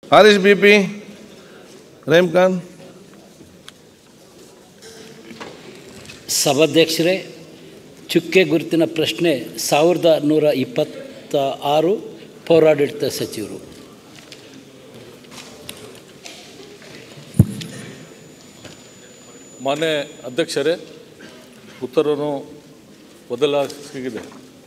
Haris B P Rahim Khan ಸಭಾಧ್ಯಕ್ಷರೇ ಚುಕ್ಕೆ ಗುರುತಿನ ಪ್ರಶ್ನೆ ಸಾವಿರದ ನೂರ ಇಪ್ಪತ್ತ ಆರು ಪೌರಾಡಳಿತ ಸಚಿವರು ಮಾನ್ಯ ಅಧ್ಯಕ್ಷರೇ ಉತ್ತರವನ್ನು ಬದಲಾಗಿದೆ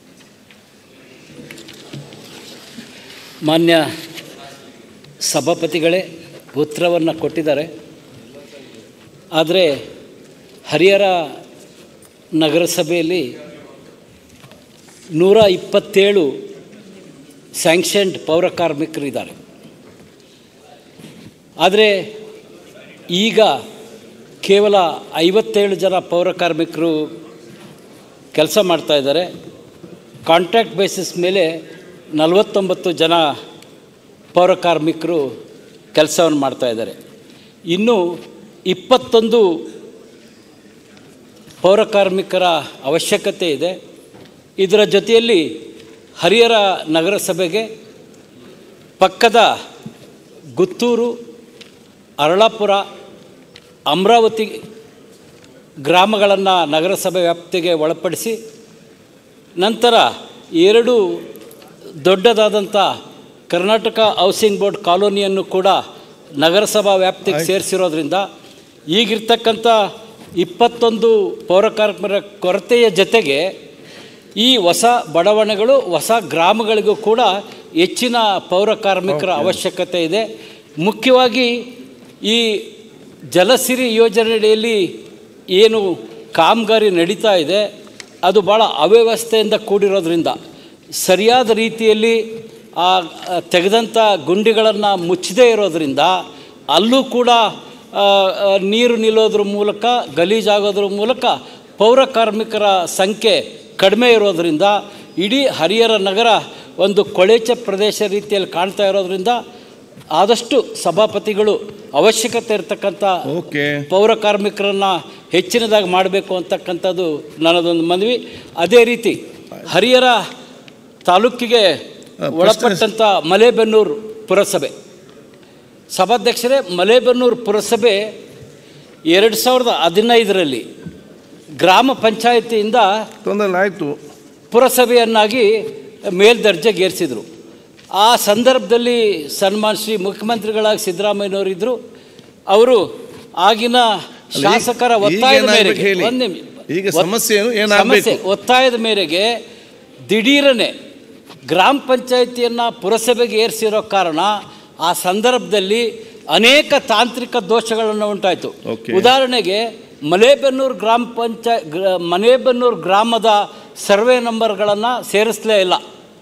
ಮಾನ್ಯ ಸಭಾಪತಿಗಳೇ ಉತ್ತರವನ್ನು ಕೊಟ್ಟಿದ್ದಾರೆ ಆದರೆ ಹರಿಹರ ನಗರಸಭೆಯಲ್ಲಿ ನೂರ ಇಪ್ಪತ್ತೇಳು ಸ್ಯಾಂಕ್ಷನ್ಡ್ ಪೌರ ಕಾರ್ಮಿಕರಿದ್ದಾರೆ ಆದರೆ ಈಗ ಕೇವಲ ಐವತ್ತೇಳು ಜನ ಪೌರ ಕಾರ್ಮಿಕರು ಕೆಲಸ ಮಾಡ್ತಾ ಇದ್ದಾರೆ ಕಾಂಟ್ರಾಕ್ಟ್ ಬೇಸಿಸ್ ಮೇಲೆ ನಲವತ್ತೊಂಬತ್ತು ಜನ ಪೌರ ಕಾರ್ಮಿಕರು ಕೆಲಸವನ್ನು ಮಾಡ್ತಾ ಇದ್ದಾರೆ ಇನ್ನು ಇಪ್ಪತ್ತೊಂದು ಪೌರ ಕಾರ್ಮಿಕರ ಅವಶ್ಯಕತೆ ಇದೆ ಇದರ ಜೊತೆಯಲ್ಲಿ ಹರಿಹರ ನಗರಸಭೆಗೆ ಪಕ್ಕದ ಗುತ್ತೂರು ಅರಳಾಪುರ ಅಮರಾವತಿ ಗ್ರಾಮಗಳನ್ನು ನಗರಸಭೆ ವ್ಯಾಪ್ತಿಗೆ ಒಳಪಡಿಸಿ ನಂತರ ಎರಡು ದೊಡ್ಡದಾದಂಥ ಕರ್ನಾಟಕ ಹೌಸಿಂಗ್ ಬೋರ್ಡ್ ಕಾಲೋನಿಯನ್ನು ಕೂಡ ನಗರಸಭಾ ವ್ಯಾಪ್ತಿಗೆ ಸೇರಿಸಿರೋದ್ರಿಂದ ಈಗಿರ್ತಕ್ಕಂಥ ಇಪ್ಪತ್ತೊಂದು ಪೌರ ಕಾರ್ಮಿಕರ ಕೊರತೆಯ ಜೊತೆಗೆ ಈ ಹೊಸ ಬಡಾವಣೆಗಳು ಹೊಸ ಗ್ರಾಮಗಳಿಗೂ ಕೂಡ ಹೆಚ್ಚಿನ ಪೌರ ಕಾರ್ಮಿಕರ ಅವಶ್ಯಕತೆ ಇದೆ ಮುಖ್ಯವಾಗಿ ಈ ಜಲಸಿರಿ ಯೋಜನೆಯಡಿಯಲ್ಲಿ ಏನು ಕಾಮಗಾರಿ ನಡೀತಾ ಇದೆ ಅದು ಭಾಳ ಅವ್ಯವಸ್ಥೆಯಿಂದ ಕೂಡಿರೋದ್ರಿಂದ ಸರಿಯಾದ ರೀತಿಯಲ್ಲಿ ಆ ಆ ತೆಗೆದಂಥ ಗುಂಡಿಗಳನ್ನು ಮುಚ್ಚದೇ ಇರೋದ್ರಿಂದ ಅಲ್ಲೂ ಕೂಡ ಆ, ಆ, ನೀರು ನಿಲ್ಲೋದ್ರ ಮೂಲಕ ಗಲೀಜಾಗೋದ್ರ ಮೂಲಕ ಪೌರ ಕಾರ್ಮಿಕರ ಸಂಖ್ಯೆ ಕಡಿಮೆ ಇರೋದರಿಂದ ಇಡೀ ಹರಿಹರ ನಗರ ಒಂದು ಕೊಳಚೆ ಪ್ರದೇಶ ರೀತಿಯಲ್ಲಿ ಕಾಣ್ತಾ ಇರೋದ್ರಿಂದ ಆದಷ್ಟು ಸಭಾಪತಿಗಳು ಅವಶ್ಯಕತೆ ಇರತಕ್ಕಂಥ ಓಕೆ ಪೌರ ಕಾರ್ಮಿಕರನ್ನು ಹೆಚ್ಚಿನದಾಗಿ ಮಾಡಬೇಕು ಅಂತಕ್ಕಂಥದ್ದು ನನ್ನದೊಂದು ಮನವಿ ಅದೇ ರೀತಿ ಹರಿಹರ ತಾಲೂಕಿಗೆ ಒಳಪಟ್ಟಂಥ ಮಲೇಬೆನ್ನೂರು ಪುರಸಭೆ ಸಭಾಧ್ಯಕ್ಷರೇ ಮಲೇಬೆನ್ನೂರು ಪುರಸಭೆ ಎರಡು ಸಾವಿರದ ಹದಿನೈದರಲ್ಲಿ ಗ್ರಾಮ ಪಂಚಾಯತಿಯಿಂದ ತೊಂದರೆ ಆಯಿತು ಪುರಸಭೆಯನ್ನಾಗಿ ಮೇಲ್ದರ್ಜೆಗೇರಿಸಿದರು ಆ ಸಂದರ್ಭದಲ್ಲಿ ಸನ್ಮಾನ್ ಶ್ರೀ ಮುಖ್ಯಮಂತ್ರಿಗಳಾಗಿ ಸಿದ್ದರಾಮಯ್ಯನವರಿದ್ದರು ಅವರು ಆಗಿನ ಅಲ್ಲ, ಈಗ- ಶಾಸಕರ ಈಗ ಒತ್ತಾಯದ ಏನಾಗ್ಬೇಕು ಮೇರೆಗೆ ಹೇಳಿ? ಒಂದ್ ನಿಮಿ- ಈಗ ಒತ್- ಸಮಸ್ಯೆ ಏನು? ಏನಾಗ್ಬೇಕು? ಸಮಸ್ಯೆ ಒತ್ತಾಯದ ಮೇರೆಗೆ ದಿಢೀರನೆ ಗ್ರಾಮ ಪಂಚಾಯಿತಿಯನ್ನು ಪುರಸಭೆಗೆ ಏರಿಸಿರೋ ಕಾರಣ ಆ ಸಂದರ್ಭದಲ್ಲಿ ಅನೇಕ ತಾಂತ್ರಿಕ ದೋಷಗಳನ್ನು ಉಂಟಾಯಿತು Okay. ಉದಾಹರಣೆಗೆ ಮಲೇಬೆನ್ನೂರು ಗ್ರಾಮ ಪಂಚಾಯ ಗ್ರ- ಮಲೇಬೆನ್ನೂರು ಗ್ರಾಮದ ಸರ್ವೆ ನಂಬರ್ಗಳನ್ನು ಸೇರಿಸಲೇ ಇಲ್ಲ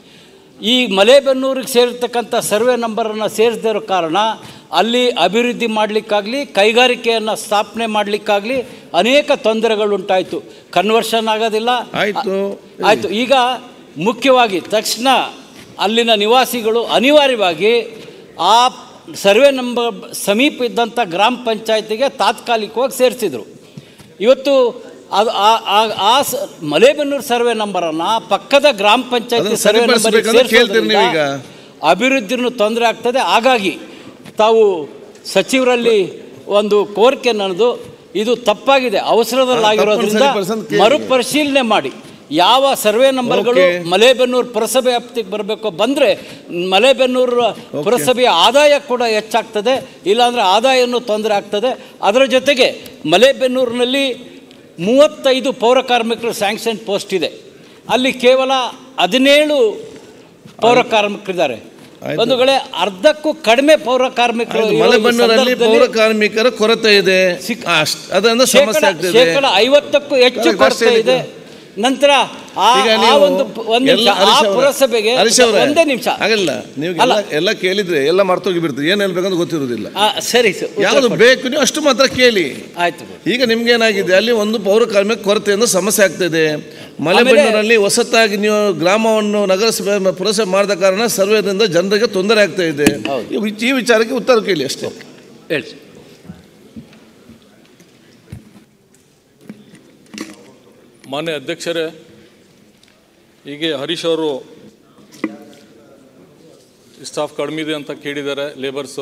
ಈ ಮಲೇಬೆನ್ನೂರಿಗೆ ಸೇರಿರ್ತಕ್ಕಂಥ ಸರ್ವೆ ನಂಬರನ್ನು ಸೇರಿಸದೇ ಇರೋ ಕಾರಣ ಅಲ್ಲಿ ಅಭಿವೃದ್ಧಿ ಮಾಡಲಿಕ್ಕಾಗಲಿ ಕೈಗಾರಿಕೆಯನ್ನು ಸ್ಥಾಪನೆ ಮಾಡಲಿಕ್ಕಾಗಲಿ ಅನೇಕ ತೊಂದರೆಗಳುಂಟಾಯಿತು ಕನ್ವರ್ಷನ್ ಆಗೋದಿಲ್ಲ ಆಯ್ತು. ಆಯಿತು ಈಗ ಮುಖ್ಯವಾಗಿ ತಕ್ಷಣ ಅಲ್ಲಿನ ನಿವಾಸಿಗಳು ಅನಿವಾರ್ಯವಾಗಿ ಆ ಸರ್ವೆ ನಂಬರ್ ಸಮೀಪ ಇದ್ದಂಥ ಗ್ರಾಮ ಪಂಚಾಯತಿಗೆ ತಾತ್ಕಾಲಿಕವಾಗಿ ಸೇರಿಸಿದರು ಇವತ್ತು ಅದು ಆ- ಆ- ಆ ಸ- ಮಲೇಬೆನ್ನೂರು ಸರ್ವೆ ನಂಬರನ್ನು ಪಕ್ಕದ ಗ್ರಾಮ ಪಂಚಾಯತಿ ಅದನ್ನ ಸರ್ವೆ ನಂಬರಿಗೆ ಸರಿಪಡಿಸ್ಬೇಕಂತ ಕೇಳ್ತೀರಿ ನೀವೀಗ? ಸೇರಿಸೋದ್ರಿಂದ ಅಭಿವೃದ್ಧಿನೂ ತೊಂದರೆ ಆಗ್ತದೆ ಹಾಗಾಗಿ ತಾವು ಸಚಿವರಲ್ಲಿ ಒಂದು ಕೋರಿಕೆ ನನ್ನದು ಇದು ತಪ್ಪಾಗಿದೆ ಅವಸರದಲ್ಲಾಗಿರೋದ್ರಿಂದ ತಪ್ಪನ್ನು ಸರಿಪಡಿಸೋದು ಕೇಳಿ. ಮರುಪರಿಶೀಲನೆ ಮಾಡಿ ಯಾವ ಸರ್ವೆ ನಂಬರ್ಗಳು Okay. ಮಲೇಬೆನ್ನೂರು ಪುರಸಭೆ ವ್ಯಾಪ್ತಿಗೆ ಬರಬೇಕು ಬಂದರೆ ಮಲೇಬೆನ್ನೂರು ಪುರಸಭೆಯ ಆದಾಯ ಕೂಡ ಹೆಚ್ಚಾಗ್ತದೆ ಇಲ್ಲಾಂದರೆ ಆದಾಯನೂ ತೊಂದರೆ ಆಗ್ತದೆ ಅದರ ಜೊತೆಗೆ ಮಲೇಬೆನ್ನೂರಿನಲ್ಲಿ ಮೂವತ್ತೈದು ಪೌರ ಕಾರ್ಮಿಕರು ಸ್ಯಾಂಕ್ಷನ್ ಪೋಸ್ಟ್ ಇದೆ ಅಲ್ಲಿ ಕೇವಲ ಹದಿನೇಳು ಪೌರ ಕಾರ್ಮಿಕರಿದ್ದಾರೆ ಆಯ್ತು. ಒಂದು ವೇಳೆ ಅರ್ಧಕ್ಕೂ ಕಡಿಮೆ ಪೌರ ಕಾರ್ಮಿಕರು ಆಯ್ತು, ಇರೋ ಈ ಮಲೆಬೆನ್ನೂರಲ್ಲಿ ಸಂದರ್ಭದಲ್ಲಿ ಪೌರ ಕಾರ್ಮಿಕರ ಕೊರತೆ ಇದೆ ಸಿಕ್- ಅಷ್ಟ್ ಅದರಿಂದ ಸಮಸ್ಯೆ ಶೇಕಡ ಆಗ್ತಿದೆ ಶೇಕಡ ಐವತ್ತಕ್ಕೂ ಹೆಚ್ಚು ಕರೆಕ್ಟ್ ಕೊರತೆ ಅಷ್ಟೇ ಇದೆ ನಂತರ ಆ ಈಗ ಆ ನೀವು ಒಂದು ಒಂದು ನಿಮಿಷ ಎಲ್ಲ ಆ ಹರೀಶ್ ಅವರೇ- ಪುರಸಭೆಗೆ ಹರೀಶ್ ಅವರೇ, ಒಂದೇ ನಿಮಿಷ ಆಗಲ್ಲ ನೀವು ಅಲ್ಲ. ಎಲ್ಲ ಎಲ್ಲ ಕೇಳಿದ್ರೆ ಎಲ್ಲ ಮರ್ತೋಗಿ ಬಿಡ್ತೀರಿ ಏನು ಹೇಳ್ಬೇಕಂತ ಗೊತ್ತಿರೋದಿಲ್ಲ ಆ, ಸರಿ ಸರ್ ಉತ್ತರ ಯಾವುದು ಕೊಡಿ. ಬೇಕು ನೀವು ಅಷ್ಟು ಮಾತ್ರ ಕೇಳಿ ಆಯ್ತು ಈಗ ನಿಮ್ಗೆ ಏನಾಗಿದೆ ಅಲ್ಲಿ ಒಂದು ಪೌರ ಕಾರ್ಮಿಕ ಕೊರತೆಯಿಂದ ಸಮಸ್ಯೆ ಆಗ್ತಿದೆ ಮಲೆಬೆನ್ನೂರಲ್ಲಿ ಹೊಸತಾಗಿ ನೀವು ಗ್ರಾಮವನ್ನು ನಗರಸಭೆ ಮ- ಪುರಸಭೆ ಮಾಡಿದ ಕಾರಣ ಸರ್ವೇದಿಂದ ಜನರಿಗೆ ತೊಂದರೆ ಆಗ್ತಾ ಇದೆ ಹೌದು. ಈ ವಿಚ- ಈ ವಿಚಾರಕ್ಕೆ ಉತ್ತರ ಕೇಳಿ ಅಷ್ಟೇ ಹೇಳಿ ಸರ್. ಮಾನ್ಯ ಅಧ್ಯಕ್ಷರೇ ಹೀಗೆ ಹರೀಶ್ ಅವರು ಸ್ಟಾಫ್ ಕಡಿಮೆ ಇದೆ ಅಂತ ಕೇಳಿದ್ದಾರೆ ಲೇಬರ್ಸು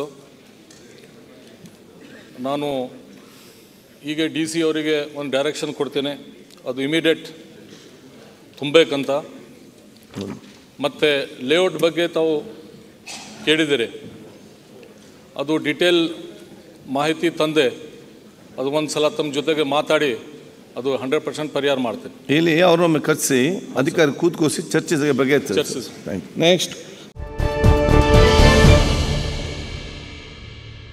ನಾನು ಈಗ ಡಿ ಸಿ ಅವರಿಗೆ ಒಂದು ಡೈರೆಕ್ಷನ್ ಕೊಡ್ತೇನೆ ಅದು ಇಮಿಡಿಯೇಟ್ ತುಂಬಬೇಕಂತ ಮತ್ತು ಲೇಔಟ್ ಬಗ್ಗೆ ತಾವು ಕೇಳಿದ್ದೀರಿ ಅದು ಡಿಟೇಲ್ ಮಾಹಿತಿ ತಂದೆ ಅದು ಒಂದು ಸಲ ತಮ್ಮ ಜೊತೆಗೆ ಮಾತಾಡಿ ಅದು ಹಂಡ್ರೆಡ್ ಪರ್ಸೆಂಟ್ ಪರಿಹಾರ ಮಾಡ್ತೇನೆ ಇಲ್ಲಿ ಅವ್ರನ್ನೊಮ್ಮೆ ಕರೆಸಿ ಅಧಿಕಾರಿ ಕೂತ್ಕೋಸಿ ಚರ್ಚೆ ಬಗ್ಗೆ ಚರ್ಚಿಸಿ. ನೆಕ್ಸ್ಟ್